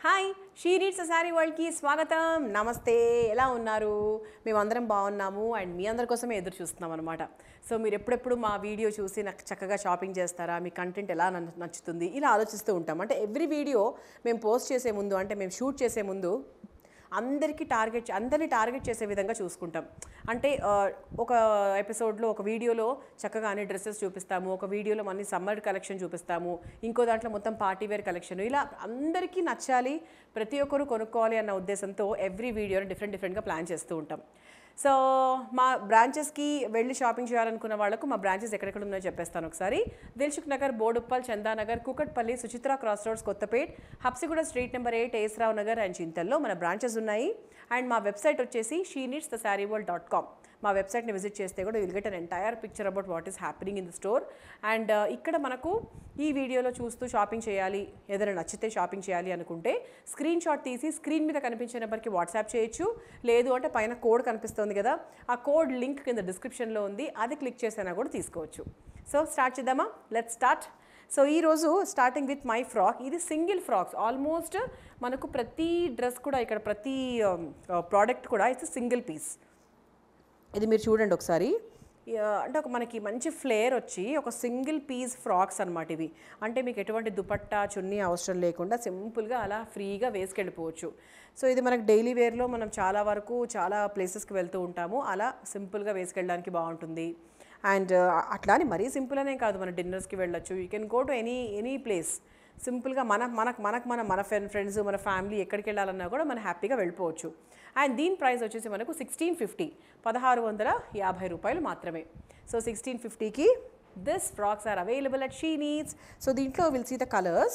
hi She Needs Saree వరల్డ్కి స్వాగతం నమస్తే ఎలా ఉన్నారు మేమందరం బాగున్నాము అండ్ మీ అందరి కోసమే ఎదురు చూస్తున్నాం అనమాట సో మీరు ఎప్పుడెప్పుడు మా వీడియో చూసి నాకు చక్కగా షాపింగ్ చేస్తారా మీ కంటెంట్ ఎలా నన్ను నచ్చుతుంది ఇలా ఆలోచిస్తూ ఉంటాం అంటే ఎవ్రీ వీడియో మేము పోస్ట్ చేసే ముందు అంటే మేము షూట్ చేసే ముందు అందరికీ టార్గెట్ అందరినీ టార్గెట్ చేసే విధంగా చూసుకుంటాం అంటే ఆ, ఒక ఎపిసోడ్లో ఒక వీడియోలో చక్కగా అన్ని డ్రెస్సెస్ చూపిస్తాము ఒక వీడియోలో అన్ని సమ్మర్ కలెక్షన్ చూపిస్తాము ఇంకో దాంట్లో మొత్తం పార్టీ వేర్ కలెక్షన్ ఇలా అందరికీ నచ్చాలి ప్రతి ఒక్కరు కొనుక్కోవాలి అన్న ఉద్దేశంతో ఎవ్రీ వీడియోని డిఫరెంట్ డిఫరెంట్గా ప్లాన్ చేస్తూ ఉంటాం సో మా బ్రాంచెస్కి వెళ్ళి షాపింగ్ చేయాలనుకున్న వాళ్ళకు మా బ్రాంచెస్ ఎక్కడెక్కడ ఉన్నాయో చెప్పేస్తాను ఒకసారి Dilsukhnagar Boduppal Chandanagar Kukatpally Suchitra cross roads Kothapet Habsiguda street number eight A S Rao Nagar and చింతల్లో మన బ్రాంచెస్ ఉన్నాయి అండ్ మా వెబ్సైట్ వచ్చేసి she needs the sari world dot com మా వెబ్సైట్ని విజిట్ చేస్తే కూడా will get an entire picture about what is happening in the store and ఇక్కడ మనకు ఈ వీడియోలో చూస్తూ షాపింగ్ చేయాలి ఏదైనా నచ్చితే షాపింగ్ చేయాలి అనుకుంటే స్క్రీన్ షాట్ తీసి స్క్రీన్ మీద కనిపించే నెంబర్కి వాట్సాప్ చేయొచ్చు లేదు అంటే పైన కోడ్ కనిపిస్తుంది కదా ఆ కోడ్ లింక్ కింద డిస్క్రిప్షన్లో ఉంది అది క్లిక్ చేసినా కూడా తీసుకోవచ్చు సో స్టార్ట్ చేద్దామా లెట్ స్టార్ట్ సో ఈరోజు స్టార్టింగ్ విత్ మై ఫ్రాక్ ఇది సింగిల్ ఫ్రాక్స్ ఆల్మోస్ట్ మనకు ప్రతి డ్రెస్ కూడా ఇక్కడ ప్రతి ప్రోడక్ట్ కూడా ఇట్స్ సింగిల్ పీస్ ఇది మీరు చూడండి ఒకసారి ఆ, అంటే ఒక మనకి మంచి ఫ్లేర్ వచ్చి ఒక సింగిల్ పీస్ ఫ్రాక్స్ అనమాట ఇవి అంటే మీకు ఎటువంటి దుపట్టా చున్నీ అవసరం లేకుండా సింపుల్గా అలా ఫ్రీగా వేసుకెళ్ళిపోవచ్చు సో ఇది మనకు డైలీ వేర్లో మనం చాలా వరకు చాలా ప్లేసెస్కి వెళ్తూ ఉంటాము అలా సింపుల్గా వేసుకెళ్ళడానికి బాగుంటుంది అండ్ అట్లా అని మరీ సింపుల్ అనే కాదు మన డిన్నర్స్కి వెళ్ళొచ్చు you can go to any any place సింపుల్గా మన మనకు మనకు మన మన ఫ్రెండ్ ఫ్రెండ్స్ మన ఫ్యామిలీ ఎక్కడికి వెళ్ళాలన్నా కూడా మనం హ్యాపీగా వెళ్ళిపోవచ్చు అండ్ దీని ప్రైస్ వచ్చేసి మనకు సిక్స్టీన్ ఫిఫ్టీ పదహారు వందల యాభై రూపాయలు మాత్రమే సో సిక్స్టీన్ ఫిఫ్టీకి this frocks are available at She Needs so దీంట్లో will see the colours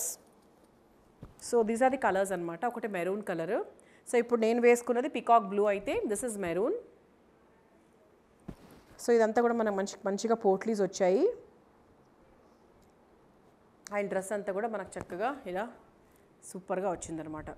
so these are the colours అనమాట ఒకటి మెరూన్ కలర్ సో ఇప్పుడు నేను వేసుకున్నది పికాక్ బ్లూ అయితే దిస్ ఇస్ మెరూన్ సో ఇదంతా కూడా మనకు మంచి మంచిగా పోట్లీస్ వచ్చాయి అండ్ డ్రెస్ అంతా కూడా మనకు చక్కగా ఇలా సూపర్గా వచ్చిందనమాట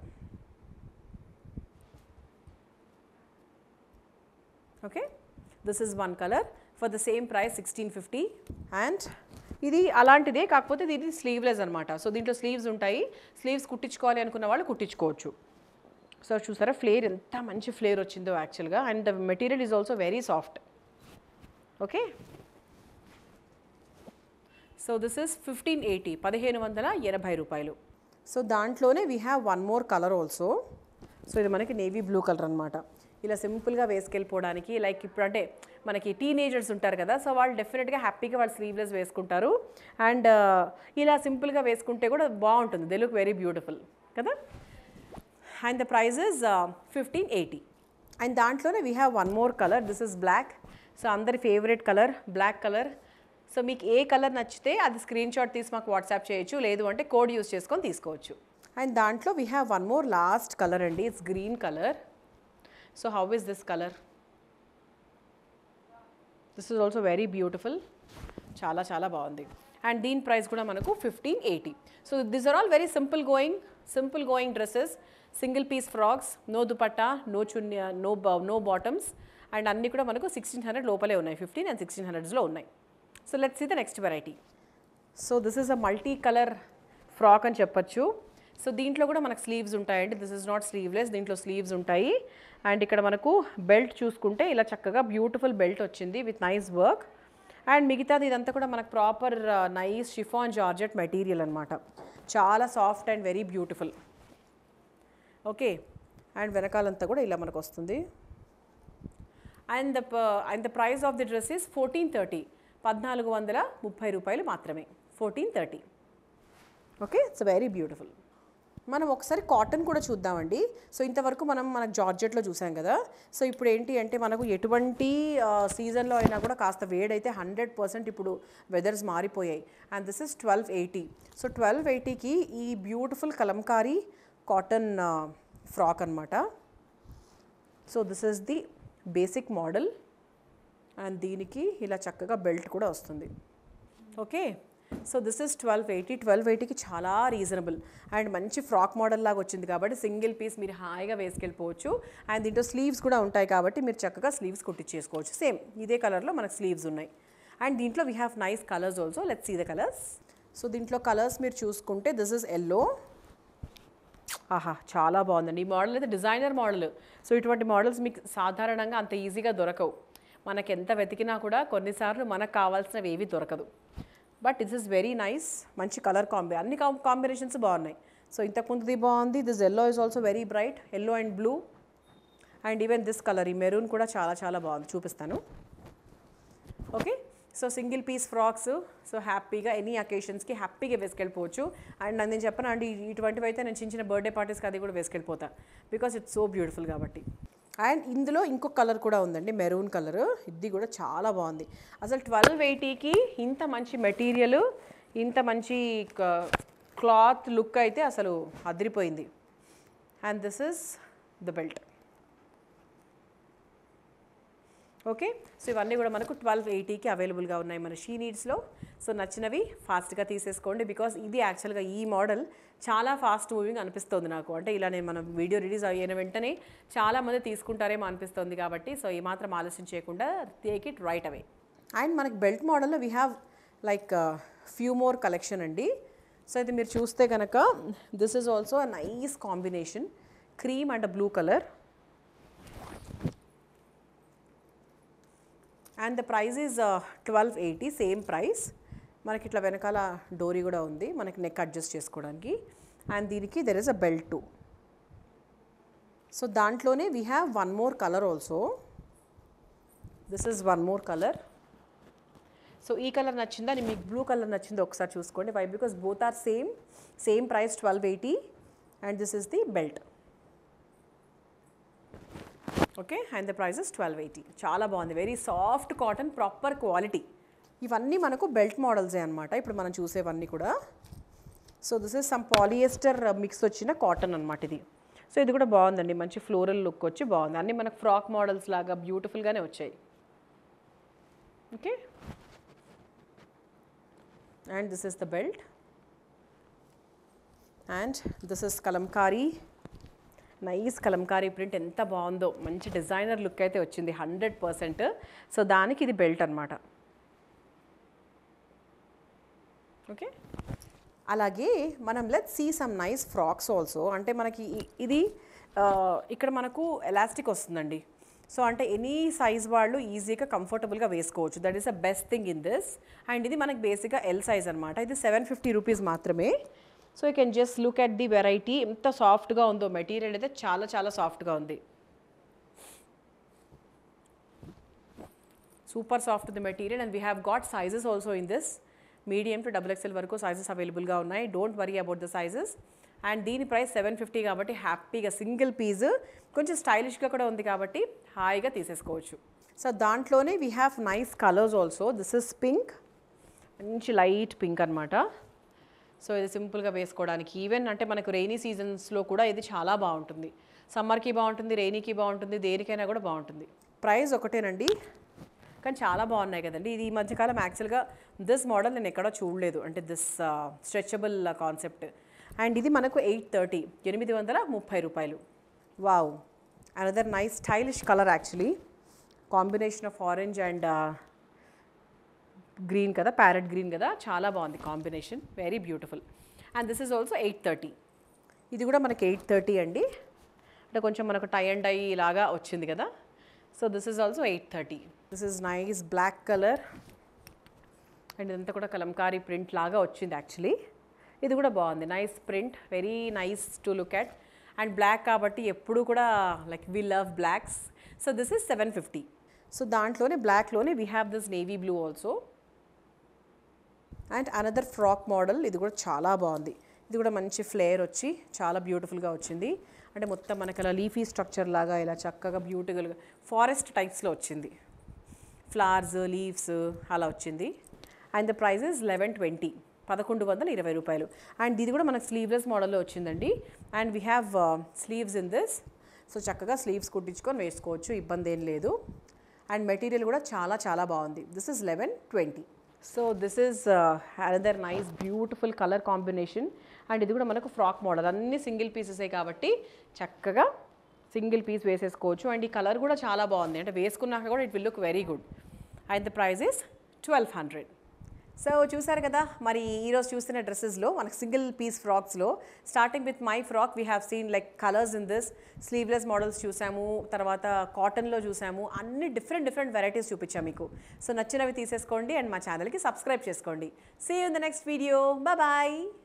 okay this is one colour for the same price sixteen fifty and ఇది అలాంటిదే కాకపోతే ఇది స్లీవ్లెస్ అనమాట సో దీంట్లో స్లీవ్స్ ఉంటాయి స్లీవ్స్ కుట్టించుకోవాలి అనుకున్న వాళ్ళు కుట్టించుకోవచ్చు సో చూసారా ఫ్లేర్ ఎంత మంచి ఫ్లేర్ వచ్చిందో యాక్చువల్గా and the material is also very soft okay so this is fifteen eighty పదిహేను వందల ఎనభై రూపాయలు సో దాంట్లోనే we have one more colour also so ఇది మనకి నేవీ బ్లూ కలర్ అనమాట ఇలా సింపుల్గా వేసుకెళ్ళిపోవడానికి లైక్ ఇప్పుడు అంటే మనకి టీనేజర్స్ ఉంటారు కదా సో వాళ్ళు డెఫినెట్గా హ్యాపీగా వాళ్ళు స్లీవ్లెస్ వేసుకుంటారు అండ్ ఇలా సింపుల్గా వేసుకుంటే కూడా బాగుంటుంది దే లుక్ వెరీ బ్యూటిఫుల్ కదా and the price is fifteen eighty and దాంట్లోనే we have one more colour this is black so అందరి favourite colour black colour so మీకు ఏ కలర్ నచ్చితే అది స్క్రీన్ షాట్ తీసి మాకు వాట్సాప్ చేయొచ్చు లేదు అంటే కోడ్ యూస్ చేసుకొని తీసుకోవచ్చు అండ్ దాంట్లో we have one more last colour అండి it's green colour so how is this colour this is also very beautiful చాలా చాలా బాగుంది అండ్ దీని ప్రైస్ కూడా మనకు fifteen eighty so this are all very simple going simple going dresses single piece frocks no dupatta no chunni no no bottoms and అన్నీ కూడా మనకు sixteen hundred లోపలే ఉన్నాయి ఫిఫ్టీన్ అండ్ సిక్స్టీన్ హండ్రెడ్స్లో ఉన్నాయి so let's see the next variety so this is a multi colour frock అని చెప్పొచ్చు so దీంట్లో కూడా మనకు స్లీవ్స్ ఉంటాయండి దిస్ ఇస్ నాట్ స్లీవ్లెస్ దీంట్లో స్లీవ్స్ ఉంటాయి అండ్ ఇక్కడ మనకు బెల్ట్ చూసుకుంటే ఇలా చక్కగా బ్యూటిఫుల్ బెల్ట్ వచ్చింది విత్ నైస్ వర్క్ అండ్ మిగతాది ఇదంతా కూడా మనకు proper nice chiffon georgette material అనమాట చాలా soft and very beautiful okay and వెనకాలంతా కూడా ఇలా మనకు వస్తుంది and the and the price of the dress is fourteen thirty పద్నాలుగు వందల ముప్పై రూపాయలు మాత్రమే fourteen thirty okay it's very beautiful మనం ఒకసారి కాటన్ కూడా చూద్దామండి సో ఇంతవరకు మనం మనకు జార్జెట్లో చూసాం కదా సో ఇప్పుడు ఏంటి అంటే మనకు ఎటువంటి సీజన్లో అయినా కూడా కాస్త వేడైతే హండ్రెడ్ పర్సెంట్ ఇప్పుడు వెదర్స్ మారిపోయాయి and this is twelve eighty so twelve ఎయిటీకి ఈ బ్యూటిఫుల్ కలంకారీ కాటన్ ఫ్రాక్ అనమాట so this is the basic model and దీనికి ఇలా చక్కగా బెల్ట్ కూడా వస్తుంది okay so this is twelve eighty twelve ఎయిటీకి చాలా రీజనబుల్ అండ్ మంచి ఫ్రాక్ మోడల్ లాగా వచ్చింది కాబట్టి సింగిల్ పీస్ మీరు హాయిగా వేసుకెళ్ళిపోవచ్చు అండ్ దీంట్లో స్లీవ్స్ కూడా ఉంటాయి కాబట్టి మీరు చక్కగా స్లీవ్స్ కుట్టించేసుకోవచ్చు సేమ్ ఇదే కలర్లో మనకు స్లీవ్స్ ఉన్నాయి అండ్ దీంట్లో we have nice colours also let's see the colours so దీంట్లో కలర్స్ మీరు చూసుకుంటే దిస్ ఇస్ ఎల్లో ఆహా చాలా బాగుందండి ఈ మోడల్ అయితే డిజైనర్ మోడల్ సో ఇటువంటి మోడల్స్ మీకు సాధారణంగా అంత ఈజీగా దొరకవు మనకి ఎంత వెతికినా కూడా కొన్నిసార్లు మనకు కావాల్సినవి ఏవి దొరకదు but this is very nice మంచి కలర్ కాంబి అన్ని కాంబినేషన్స్ బాగున్నాయి సో ఇంతకుముందుది బాగుంది this yellow is also very bright yellow and blue and even this colour ఈ మెరూన్ కూడా చాలా చాలా బాగుంది చూపిస్తాను okay so single piece frocks so హ్యాపీగా ఎనీ అకేషన్స్కి హ్యాపీగా వేసుకెళ్ళిపోవచ్చు అండ్ నేను చెప్పను అండి ఇటువంటివి అయితే నేను చిన్న చిన్న బర్త్డే పార్టీస్కి అది కూడా వేసుకెళ్ళిపోతా బికాస్ ఇట్స్ సో బ్యూటిఫుల్ కాబట్టి అండ్ ఇందులో ఇంకొక కలర్ కూడా ఉందండి మెరూన్ కలర్ ఇది కూడా చాలా బాగుంది అసలు ట్వెల్వ్ ఎయిటీకి ఇంత మంచి మెటీరియల్ ఇంత మంచి క్లాత్ లుక్ అయితే అసలు అదిరిపోయింది and this is the belt okay so ఇవన్నీ కూడా మనకు ట్వెల్వ్ ఎయిటీకి అవైలబుల్గా ఉన్నాయి మన షీ నీడ్స్లో సో నచ్చినవి ఫాస్ట్గా తీసేసుకోండి బికాస్ ఇది యాక్చువల్గా ఈ మోడల్ చాలా ఫాస్ట్ మూవింగ్ అనిపిస్తుంది నాకు అంటే ఇలా నేను మనం వీడియో రిలీజ్ అయిన వెంటనే చాలామంది తీసుకుంటారేమో అనిపిస్తుంది కాబట్టి సో ఏమాత్రం ఆలస్యం చేయకుండా take it right away and మనకి బెల్ట్ మోడల్లో we have like few more collection అండి సో ఇది మీరు చూస్తే కనుక this is also a nice combination cream and blue colour and the price is twelve eighty same price మనకి ఇట్లా వెనకాల డోరీ కూడా ఉంది మనకి నెక్ అడ్జస్ట్ చేసుకోవడానికి అండ్ దీనికి there is a belt too so దాంట్లోనే we have one more colour also this is one more colour so ఈ కలర్ నచ్చిందా అని మీకు బ్లూ కలర్ నచ్చిందో ఒకసారి చూసుకోండి why because both are same same price twelve eighty and this is the belt okay and the price is twelve eighty చాలా బాగుంది very soft cotton proper quality ఇవన్నీ మనకు బెల్ట్ మోడల్సే అనమాట ఇప్పుడు మనం చూసేవన్నీ కూడా so this is some polyester mix వచ్చిన కాటన్ అనమాట ఇది సో ఇది కూడా బాగుందండి మంచి ఫ్లోరల్ లుక్ వచ్చి బాగుంది అన్నీ మనకు ఫ్రాక్ మోడల్స్ లాగా బ్యూటిఫుల్గానే వచ్చాయి okay and this is the belt and this is kalamkari nice kalamkari print ఎంత బాగుందో మంచి డిజైనర్ లుక్ అయితే వచ్చింది హండ్రెడ్ పర్సెంట్ సో దానికి ఇది బెల్ట్ అనమాట ఓకే అలాగే మనం let see some nice frocks also అంటే మనకి ఇ- ఇది ఆ, ఇక్కడ మనకు ఎలాస్టిక్ వస్తుందండి సో అంటే ఎనీ సైజ్ వాళ్ళు ఈజీగా కంఫర్టబుల్గా వేసుకోవచ్చు that is the best thing in this and ఇది మనకి బేసిక్గా ఎల్ సైజ్ అనమాట ఇది సెవెన్ ఫిఫ్టీ రూపీస్ మాత్రమే so you can just look at the variety ఎంత సాఫ్ట్గా ఉందో మెటీరియల్ అయితే చాలా చాలా సాఫ్ట్గా ఉంది super soft the material and we have got sizes also in this medium to double XL వరకు సైజెస్ అవైలబుల్గా ఉన్నాయి don't worry about the sizes and దీని ప్రైస్ సెవెన్ ఫిఫ్టీ కాబట్టి హ్యాపీగా సింగిల్ పీస్ కొంచెం స్టైలిష్గా కూడా ఉంది కాబట్టి హాయిగా తీసేసుకోవచ్చు సో దాంట్లోనే we have nice colours also this is pink మంచి లైట్ పింక్ అనమాట సో ఇది సింపుల్గా వేసుకోవడానికి ఈవెన్ అంటే మనకు రెయినీ సీజన్స్లో కూడా ఇది చాలా బాగుంటుంది సమ్మర్కి బాగుంటుంది రెయినీకి బాగుంటుంది దేనికైనా కూడా బాగుంటుంది ప్రైస్ ఒకటేనండి కానీ చాలా బాగున్నాయి కదండి ఇది ఈ మధ్యకాలం యాక్చువల్గా దిస్ మోడల్ నేను ఎక్కడో చూడలేదు అంటే దిస్ స్ట్రెచబుల్ కాన్సెప్ట్ అండ్ ఇది మనకు ఎయిట్ థర్టీ ఎనిమిది వందల ముప్పై రూపాయలు wow another nice stylish colour actually combination of orange and green కదా ప్యారెట్ గ్రీన్ కదా చాలా బాగుంది combination very beautiful and this is also eight thirty ఇది కూడా మనకి ఎయిట్ థర్టీ అండి అంటే కొంచెం మనకు టై అండ్ డై లాగా వచ్చింది కదా so this is also eight thirty this is nice black colour and ఇదంతా కూడా కలంకారీ ప్రింట్ లాగా వచ్చింది యాక్చువల్లీ ఇది కూడా బాగుంది nice print very nice to look at and black కాబట్టి ఎప్పుడు కూడా like we love blacks so this is seven fifty so దాంట్లోనే బ్లాక్లోనే we have this navy blue also and another frock model ఇది కూడా చాలా బాగుంది ఇది కూడా మంచి ఫ్లేర్ వచ్చి చాలా బ్యూటిఫుల్గా వచ్చింది అంటే మొత్తం మనకి అలా లీఫీ స్ట్రక్చర్ లాగా ఇలా చక్కగా బ్యూటిఫుల్గా ఫారెస్ట్ టైప్స్లో వచ్చింది ఫ్లవర్స్ లీవ్స్ అలా వచ్చింది and the price is eleven twenty పదకొండు వందల ఇరవై రూపాయలు అండ్ ఇది కూడా మనకు స్లీవ్లెస్ మోడల్లో వచ్చిందండి and we have sleeves in this so చక్కగా స్లీవ్స్ కుట్టించుకొని వేసుకోవచ్చు ఇబ్బంది ఏం లేదు అండ్ మెటీరియల్ కూడా చాలా చాలా బాగుంది this is eleven twenty so this is another nice beautiful colour combination and ఇది కూడా మనకు ఫ్రాక్ మోడల్ అన్ని సింగిల్ పీసెసే కాబట్టి చక్కగా సింగిల్ పీస్ వేసేసుకోవచ్చు అండ్ ఈ కలర్ కూడా చాలా బాగుంది అంటే వేసుకున్నాక కూడా it will look very good and the price is twelve hundred so చూసారు కదా మరి ఈరోజు చూస్తున్న డ్రెస్సెస్లో మనకు సింగిల్ పీస్ ఫ్రాక్స్లో starting with my frock we have seen like colours in this sleeveless models చూసాము తర్వాత కాటన్లో చూసాము అన్ని డిఫరెంట్ డిఫరెంట్ వెరైటీస్ చూపించాము మీకు సో నచ్చినవి తీసేసుకోండి అండ్ మా ఛానల్కి సబ్స్క్రైబ్ చేసుకోండి see in the next video bye